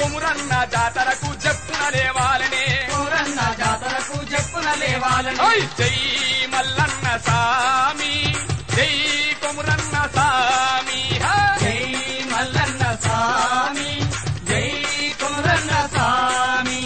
కొమురన్న జాతరకు చెప్పున లేవాలనే ఊరన్న జాతరకు చెప్పున లేవాలని ఓయ్ జై మల్లన్న సామి జై కొమురన్న సామి హా! జై మల్లన్న స్వామి జై కుమరన్న స్వామి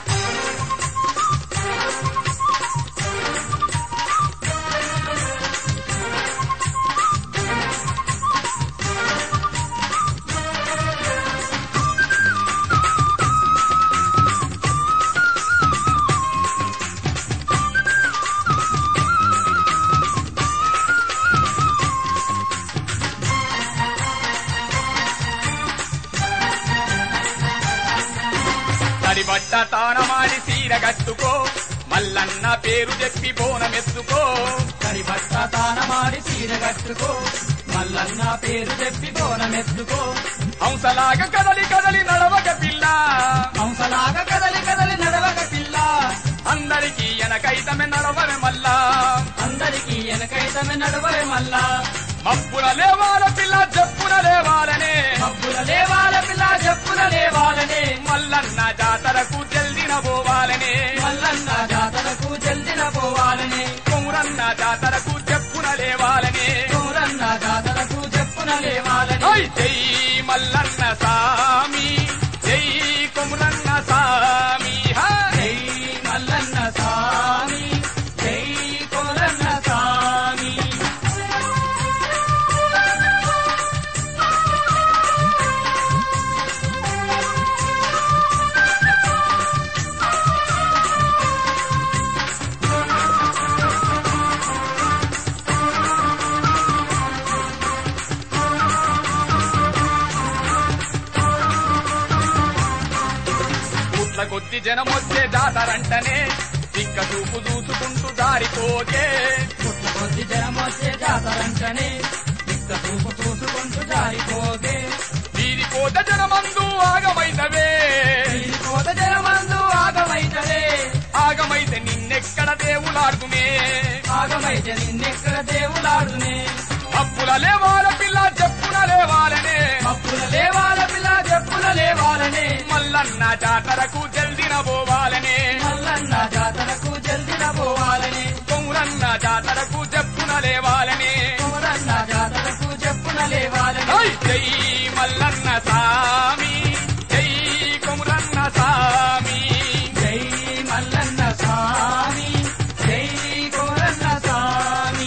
తడిబట్ట తానమాడి సీర కట్టుకో మల్లన్న పేరు చెప్పి బోనమెత్తుకో కడి బట్ట తానమాడి చీర కట్టుకో మల్లన్న పేరు చెప్పి బోనమెత్తుకో హంసలాగా కదలి కదలి నడవక పిల్ల హంసలాగా కదలి కదలి నడవక పిల్ల అందరికీ ఎనకైతమే నడవని మల్లా అందరికీ వెనకైతమే నడవే మల్లా మప్పున లేవాల పిల్ల చెప్పున లేవాలనే మబ్బుల లేవాల పిల్ల చెప్పున లేవాలనే మల్లన్న జాతరకు జల్దిన పోవాలనే మల్లన్న జాతరకు జల్దిన పోవాలని కొమురన్న జాతరకు చెప్పున లేవాలనే ఊరన్న జాతరకు చెప్పున లేవాలని ఓయ్ జై మల్లన్న సామి జై కొమురన్న సామి హా! జై మల్లన్న స్వామి జై కోరన్న స్వామి పుట్ల కొద్ది జనమొచ్చే జాతరంటనే తిక్క చూపు చూసుకుంటూ దారిపోతే పుట్ల కొద్ది జనం వచ్చే జాతరంటనే ఇక్క చూపు చూసుకుంటూ జారిపోతే వీరి కోట జనమందు ఆగమైతవే ఈ కోత జనమందు ఆగమైతలే ఆగమైతే నిన్నెక్కడ దేవులాడుకునే ఆగమైతే నిన్నెక్కడ దేవులాడునే అప్పుల లేవాల పిల్ల చెప్పున లేవాలనే అప్పుల లేవాల పిల్ల చెప్పుల లేవాలనే మల్లన్న జాతరకు జల్దిన పోవాలనే మల్లన్న జాతరకు జల్దిన పోవాలని కొమురన్న జాతరకు చెప్పున లేవాలనే కోరన్న జాతరకు చెప్పున లేవాలని ఓయ్ జై మల్లన్న సామి జై కొమురన్న సామి జై మల్లన్న స్వామి జై కోరన్న స్వామి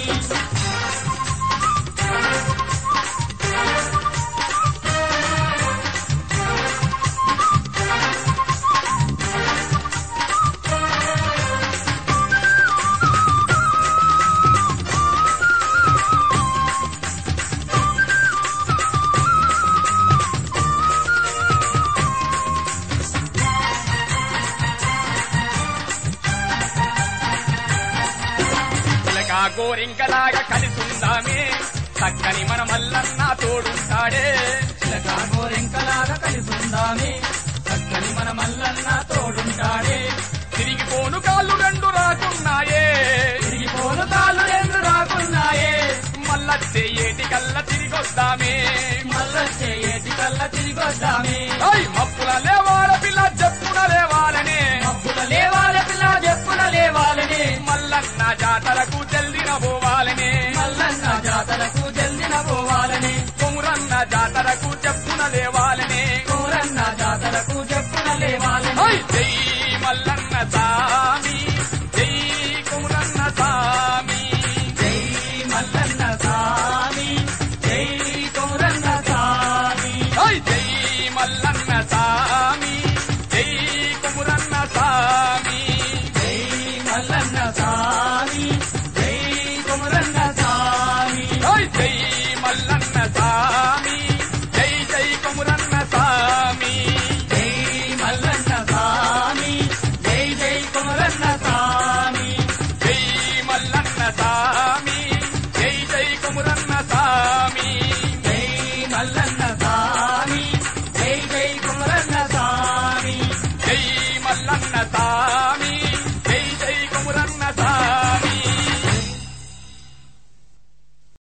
చిలకా గోరింకలాగా కలిసుందామే చక్కని మన మల్లన్న తోడుంటాడే చిలకా గోరింకలాగా కలిసుందామే చక్కని మన మల్లన్న తోడుంటాడే తిరిగిపోను కాళ్ళు రెండు రాకున్నాయే తిరిగిపోను తాళ్ళు రెండు రాకున్నాయే మల్లచ్చే ఏటి కల్ల తిరిగొద్దామే మల్లొచ్చే ఏటి కల్ల తిరిగొద్దామే ఓయ్ మప్పుల లేవాల పిల్ల చెప్పున లేవాలనే మబ్బుల లేవాల పిల్ల చెప్పున లేవాలని మల్లన్న జాతరకు జల్దిన పోవాలనే మల్లన్న జాతరకు జల్దిన పోవాలని కొమురన్న జాతరకు చెప్పున లేవాలనే కోరన్న జాతరకు చెప్పున లేవాలని ఓయ్ జై మల్లన్న సామి జై కొమురన్న సామి జై మల్లన్న స్వామి జై కోరన్న స్వామి ఓయ్ జై మల్లన్న